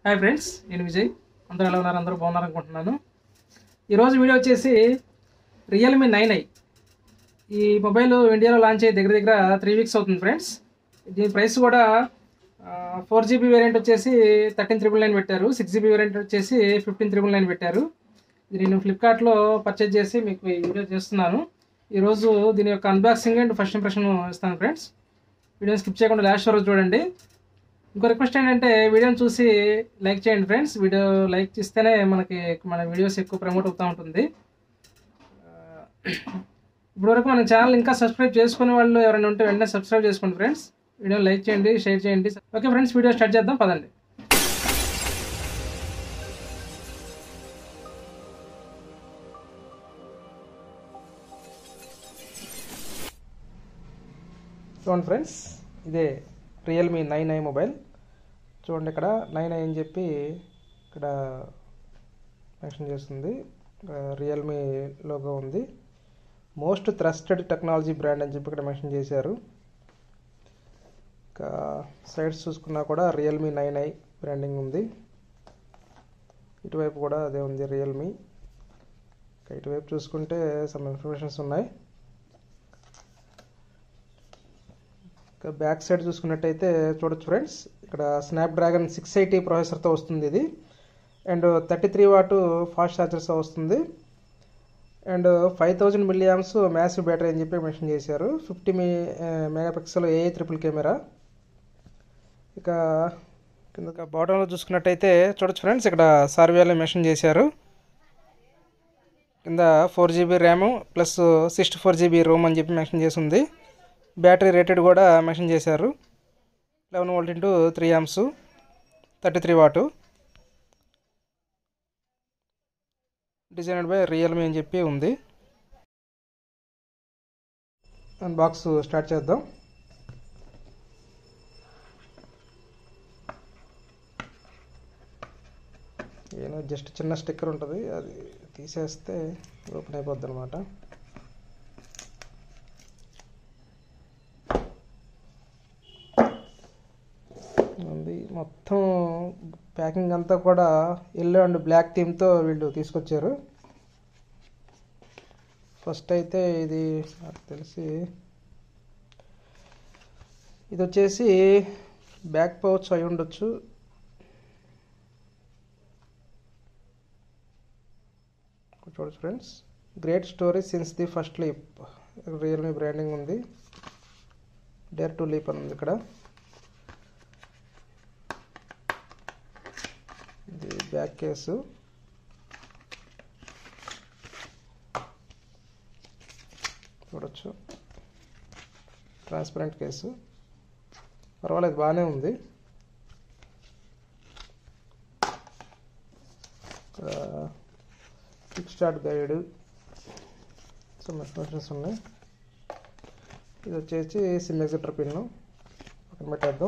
hi friends నేను విజయ్ అందరూ ఎలా ఉన్నారు అందరూ బాగున్నారు అనుకుంటున్నాను ఈరోజు వీడియో వచ్చేసి రియల్మీ నైన్ ఐ ఈ మొబైల్ ఇండియాలో లాంచ్ అయ్యి దగ్గర దగ్గర త్రీ వీక్స్ అవుతుంది ఫ్రెండ్స్ దీని ప్రైస్ కూడా ఫోర్ జీబీ వేరియంట్ వచ్చేసి థర్టీన్ త్రిబుల్ నైన్ పెట్టారు సిక్స్ జీబీ వేరియంట్ వచ్చేసి ఫిఫ్టీన్ త్రిబుల్ నైన్ పెట్టారు ఇది నేను ఫ్లిప్కార్ట్లో పర్చేజ్ చేసి మీకు ఈ వీడియో చేస్తున్నాను ఈరోజు దీని యొక్క అన్బాక్సింగ్ అండ్ ఫస్ట్ ఇంప్రెషన్ ఇస్తాను ఫ్రెండ్స్ వీడియోని స్కిప్ చేయకుండా లాస్ట్ వరకు చూడండి ఇంకో రిక్వెస్ట్ ఏంటంటే వీడియోని చూసి లైక్ చేయండి ఫ్రెండ్స్ వీడియో లైక్ చేస్తేనే మనకి మన వీడియోస్ ఎక్కువ ప్రమోట్ అవుతూ ఉంటుంది ఆ, ఇప్పటివరకు మన ఛానల్ ఇంకా సబ్స్క్రైబ్ చేసుకునే వాళ్ళు ఎవరైనా ఉంటే వెంటనే సబ్స్క్రైబ్ చేసుకోండి ఫ్రెండ్స్ వీడియో లైక్ చేయండి షేర్ చేయండి ఓకే ఫ్రెండ్స్ వీడియో స్టార్ట్ చేద్దాం పదండి చూడండి ఫ్రెండ్స్ ఇదే రియల్మీ నైన్ ఐ మొబైల్ చూడండి ఇక్కడ నైన్ ఐ అని చెప్పి ఇక్కడ మెన్షన్ చేస్తుంది రియల్మీ లోగో ఉంది మోస్ట్ ట్రస్టెడ్ టెక్నాలజీ బ్రాండ్ అని చెప్పి ఇక్కడ మెన్షన్ చేశారు ఇంకా సైడ్స్ చూసుకున్నా కూడా రియల్మీ నైన్ ఐ బ్రాండింగ్ ఉంది ఇటువైపు కూడా అదే ఉంది రియల్మీ ఇంకా ఇటువైపు చూసుకుంటే సమ్ ఇన్ఫర్మేషన్స్ ఉన్నాయి ఇంకా బ్యాక్ సైడ్ చూసుకున్నట్టయితే చూడొచ్చు ఫ్రెండ్స్ ఇక్కడ స్నాప్డ్రాగన్ సిక్స్ ఎయిటీ ప్రాసెసర్తో వస్తుంది ఇది and thirty three watt fast ఛార్జర్స్తో వస్తుంది and five thousand milliamps massive battery అని చెప్పి మెన్షన్ చేశారు ఫిఫ్టీ మీ మెగాపిక్సెల్ ఏ ట్రిపుల్ కెమెరా ఇక కింద బాటంలో చూసుకున్నట్టయితే చూడొచ్చు ఫ్రెండ్స్ ఇక్కడ సార్వేలో మెన్షన్ చేశారు కింద four GB RAM plus sixty four GB ROM అని చెప్పి మెన్షన్ చేసి ఉంది బ్యాటరీ రేటెడ్ కూడా మెన్షన్ చేశారు eleven volt into three amps thirty three watt designed by Realme అని చెప్పి ఉంది బాక్స్ స్టార్ట్ చేద్దాం ఏదో జస్ట్ చిన్న స్టిక్కర్ ఉంటుంది అది తీసేస్తే ఓపెన్ అయిపోద్ది అనమాట ఉంది మొత్తం ప్యాకింగ్ అంతా కూడా ఎల్లో అండ్ బ్లాక్ థీమ్తో వీళ్ళు తీసుకొచ్చారు ఫస్ట్ అయితే ఇది నాకు తెలిసి ఇది వచ్చేసి బ్యాక్ పౌచ్ అయి ఉండొచ్చు చూడచ్చు friends great story since the first leap Realme branding ఉంది డేర్ టు లీప్ అని ఉంది ఇక్కడ ఇది బ్యాక్ కేసు చూడొచ్చు ట్రాన్స్పరెంట్ కేసు పర్వాలేదు బాగానే ఉంది kick start guide some informations ఉన్నాయి ఇది వచ్చేసి సిమ్ ఎగ్జిటర్ పిన్ పక్కన పెట్టేద్దాం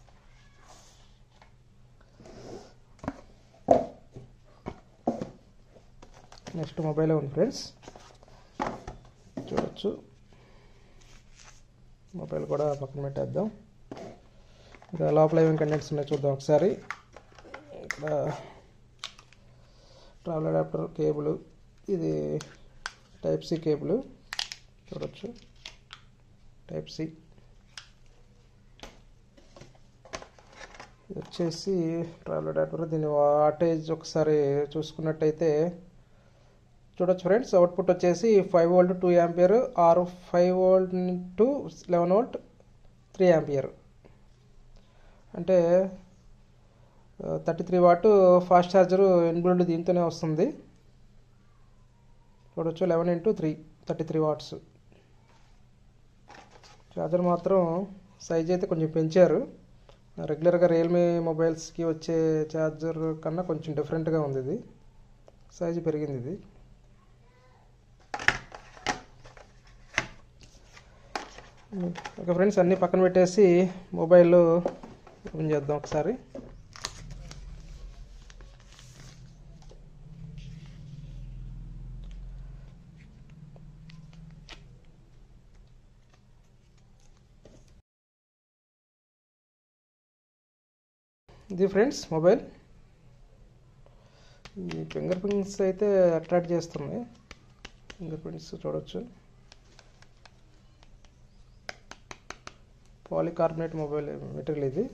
నెక్స్ట్ మొబైల్ ఉంది ఫ్రెండ్స్ చూడొచ్చు మొబైల్ కూడా పక్కన పెట్టేద్దాం ఇంకా లోపల ఏమేమి కంటెంట్స్ ఉన్నాయో చూద్దాం ఒకసారి ఇక్కడ ట్రావెల్ అడాప్టర్ కేబుల్ ఇది టైప్ సి కేబుల్ చూడొచ్చు టైప్ సి ఇది వచ్చేసి ట్రావెల్ అడాప్టర్ దీని వాటేజ్ ఒకసారి చూసుకున్నట్టయితే చూడొచ్చు ఫ్రెండ్స్ అవుట్పుట్ వచ్చేసి ఫైవ్ వోల్ట్ టూ యాంపియర్ ఆరు five volt to eleven volt three ampere అంటే thirty three watt fast charger inbuilt దీంతోనే వస్తుంది చూడొచ్చు eleven into three thirty three watts charger మాత్రం సైజ్ అయితే కొంచెం పెంచారు రెగ్యులర్గా రియల్మీ మొబైల్స్కి వచ్చే ఛార్జర్ కన్నా కొంచెం డిఫరెంట్గా ఉంది ఇది సైజు పెరిగింది ఇది ఓకే ఫ్రెండ్స్ అన్నీ పక్కన పెట్టేసి మొబైల్ ఓపెన్ చేద్దాం ఒకసారి ఇది ఫ్రెండ్స్ మొబైల్ ఈ ఫింగర్ ప్రింట్స్ అయితే అట్రాక్ట్ చేస్తున్నాయి ఫింగర్ ప్రింట్స్ చూడొచ్చు పాలికార్బోనేట్ మొబైల్ మెటీరియల్ ఇది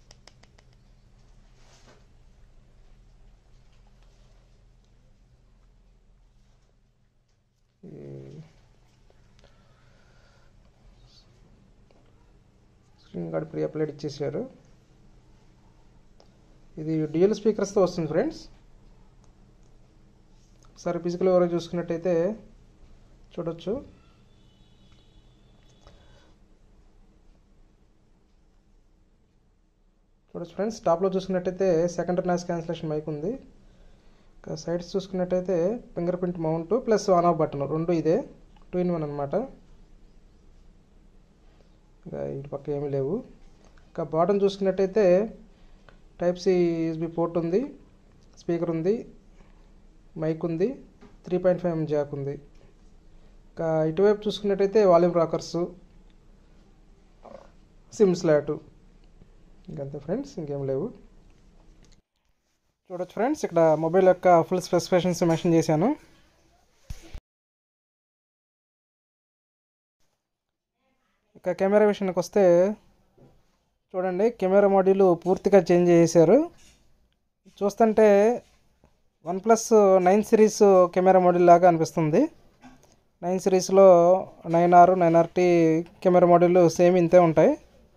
స్క్రీన్ కార్డ్ ప్రీ అప్లైడ్ ఇచ్చేసారు ఇది డ్యూయల్ స్పీకర్స్తో వస్తుంది ఫ్రెండ్స్ ఒకసారి ఫిజికల్ ఎవరో చూసుకున్నట్టయితే చూడొచ్చు చూడొచ్చు ఫ్రెండ్స్ టాప్లో చూసుకున్నట్టయితే సెకండరీ నాయిస్ క్యాన్సిలేషన్ మైక్ ఉంది ఇంకా సైడ్స్ చూసుకున్నట్టయితే finger print mount plus on off button రెండు ఇదే టూ ఇన్ వన్ అనమాట ఇంకా ఇటు పక్క ఏమీ లేవు ఇంకా బాటమ్ చూసుకున్నట్టయితే టైప్ సి యూఎస్బి పోర్ట్ ఉంది స్పీకర్ ఉంది మైక్ ఉంది three point five M jack ఉంది ఇంకా ఇటువైపు చూసుకున్నట్టయితే వాల్యూమ్ రాకర్స్ సిమ్ స్లాటు ఇంకంతే ఫ్రెండ్స్ ఇంకేం లేవు చూడొచ్చు ఫ్రెండ్స్ ఇక్కడ మొబైల్ యొక్క ఫుల్ స్పెసిఫికేషన్స్ మెన్షన్ చేశాను ఇక కెమెరా విషయానికి వస్తే చూడండి కెమెరా మాడ్యూల్ పూర్తిగా చేంజ్ చేశారు చూస్తుంటే OnePlus nine series camera module లాగా అనిపిస్తుంది నైన్ సిరీస్లో nine R nine RT camera module same ఇంతే ఉంటాయి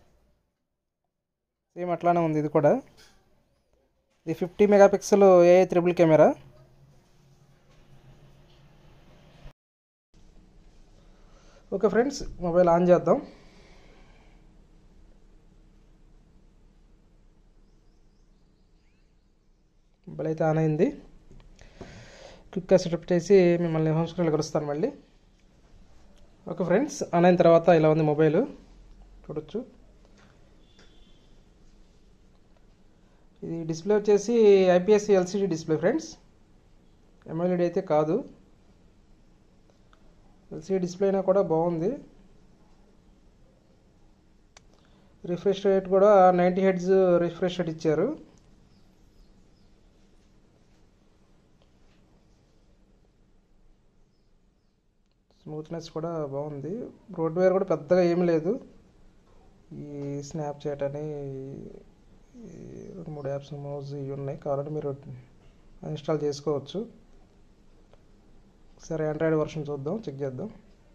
సేమ్ అట్లానే ఉంది ఇది కూడా ఇది fifty megapixel AI triple camera okay friends mobile on చేద్దాం మొబైల్ అయితే ఆన్ అయింది క్విక్గా సెటప్ చేసి మిమ్మల్ని హోమ్ స్క్రీన్లో కలుస్తాను మళ్ళీ ఓకే ఫ్రెండ్స్ ఆన్ అయిన తర్వాత ఇలా ఉంది మొబైల్ చూడొచ్చు ఇది డిస్ప్లే వచ్చేసి IPS LCD display friends MLED అయితే కాదు ఎల్సిడి డిస్ప్లే అయినా కూడా బాగుంది రిఫ్రెష్ రేట్ కూడా నైంటీ హెడ్స్ రిఫ్రెష్ రేట్ ఇచ్చారు స్మూత్నెస్ కూడా బాగుంది బ్రోడ్వేర్ కూడా పెద్దగా ఏం లేదు ఈ స్నాప్చాట్ అని ఈ రెండు మూడు యాప్స్ మౌజ్ ఇవి ఉన్నాయి కావాలంటే మీరు ఇన్స్టాల్ చేసుకోవచ్చు సరే ఆండ్రాయిడ్ వర్షన్ చూద్దాం చెక్ చేద్దాం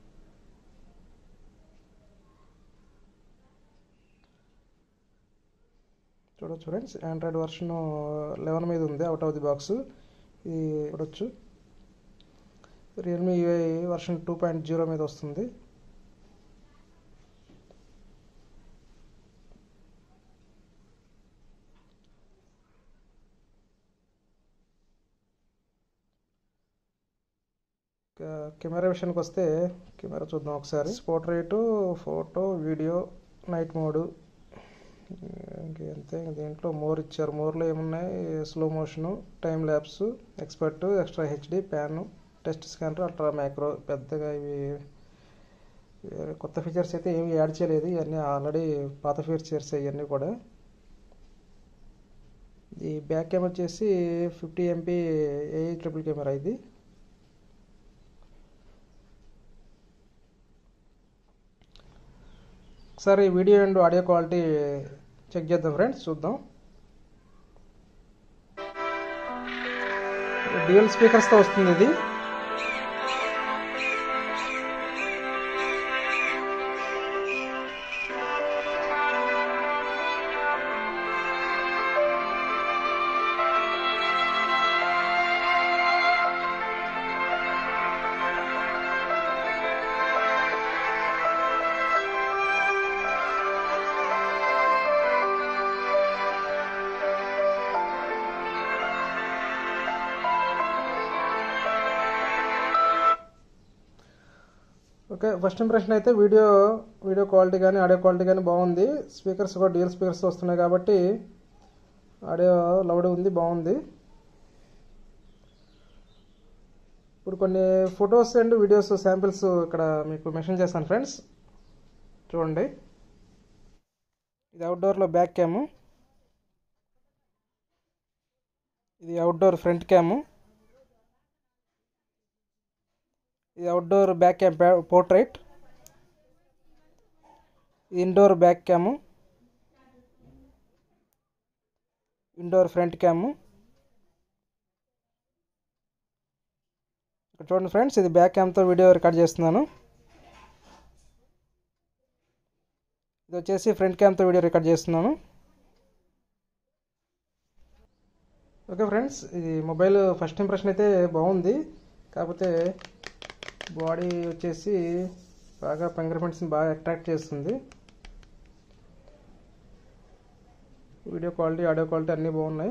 చూడొచ్చు ఫ్రెండ్స్ ఆండ్రాయిడ్ వర్షన్ లెవెన్ మీద ఉంది అవుట్ ఆఫ్ ది బాక్స్ ఇది చూడొచ్చు Realme UI version two point zero మీద వస్తుంది కెమెరా విషయానికి వస్తే కెమెరా చూద్దాం ఒకసారి portrait photo video night mode ఇంకంతే దీంట్లో మోర్ ఇచ్చారు మోర్లో ఏమున్నాయి slow motion time lapse expert extra HD pan text scanner ultra macro పెద్దగా ఇవి కొత్త ఫీచర్స్ అయితే ఏమి యాడ్ చేయలేదు ఇవన్నీ ఆల్రెడీ పాత ఫీచర్స్ ఇవన్నీ కూడా ఈ బ్యాక్ కెమెరా వచ్చేసి fifty MP AI triple camera ఇది ఒకసారి video and audio quality check చేద్దాం ఫ్రెండ్స్ చూద్దాం డ్యూయల్ స్పీకర్స్తో వస్తుంది ఇది ఓకే ఫస్ట్ ఇంప్రెషన్ అయితే వీడియో వీడియో క్వాలిటీ కానీ ఆడియో క్వాలిటీ కానీ బాగుంది స్పీకర్స్ కూడా డ్యూయల్ స్పీకర్స్ వస్తున్నాయి కాబట్టి ఆడియో లౌడ్ ఉంది బాగుంది ఇప్పుడు కొన్ని ఫొటోస్ అండ్ వీడియోస్ శాంపిల్స్ ఇక్కడ మీకు మెన్షన్ చేస్తాను ఫ్రెండ్స్ చూడండి ఇది అవుట్డోర్లో బ్యాక్ క్యాము ఇది అవుట్డోర్ ఫ్రంట్ క్యాము ఇది outdoor back cam portrait indoor back cam indoor front cam ఇక్కడ చూడండి ఫ్రెండ్స్ ఇది బ్యాక్ క్యామ్తో వీడియో రికార్డ్ చేస్తున్నాను ఇది వచ్చేసి ఫ్రంట్ క్యామ్తో వీడియో రికార్డ్ చేస్తున్నాను ఓకే ఫ్రెండ్స్ ఇది మొబైల్ ఫస్ట్ ఇంప్రెషన్ అయితే బాగుంది కాకపోతే బాడీ వచ్చేసి బాగా ఫింగర్ ప్రింట్స్ని బాగా అట్రాక్ట్ చేస్తుంది వీడియో క్వాలిటీ ఆడియో క్వాలిటీ అన్నీ బాగున్నాయి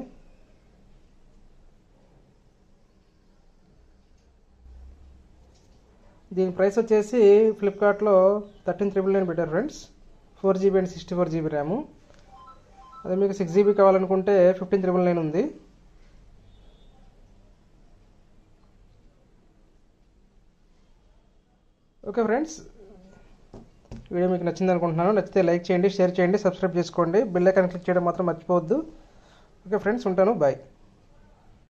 దీని ప్రైస్ వచ్చేసి ఫ్లిప్కార్ట్లో థర్టీన్ త్రిబుల్ నైన్ పెట్టారు friends four GB and sixty four GB RAM అదే మీకు సిక్స్ జీబీ కావాలనుకుంటే ఫిఫ్టీన్ త్రిబుల్ నైన్ ఉంది ఓకే ఫ్రెండ్స్ వీడియో మీకు నచ్చింది అనుకుంటున్నాను నచ్చితే లైక్ చేయండి షేర్ చేయండి సబ్స్క్రైబ్ చేసుకోండి బెల్ ఐకాన్ క్లిక్ చేయడం మాత్రం మర్చిపోవద్దు ఓకే ఫ్రెండ్స్ ఉంటాను బాయ్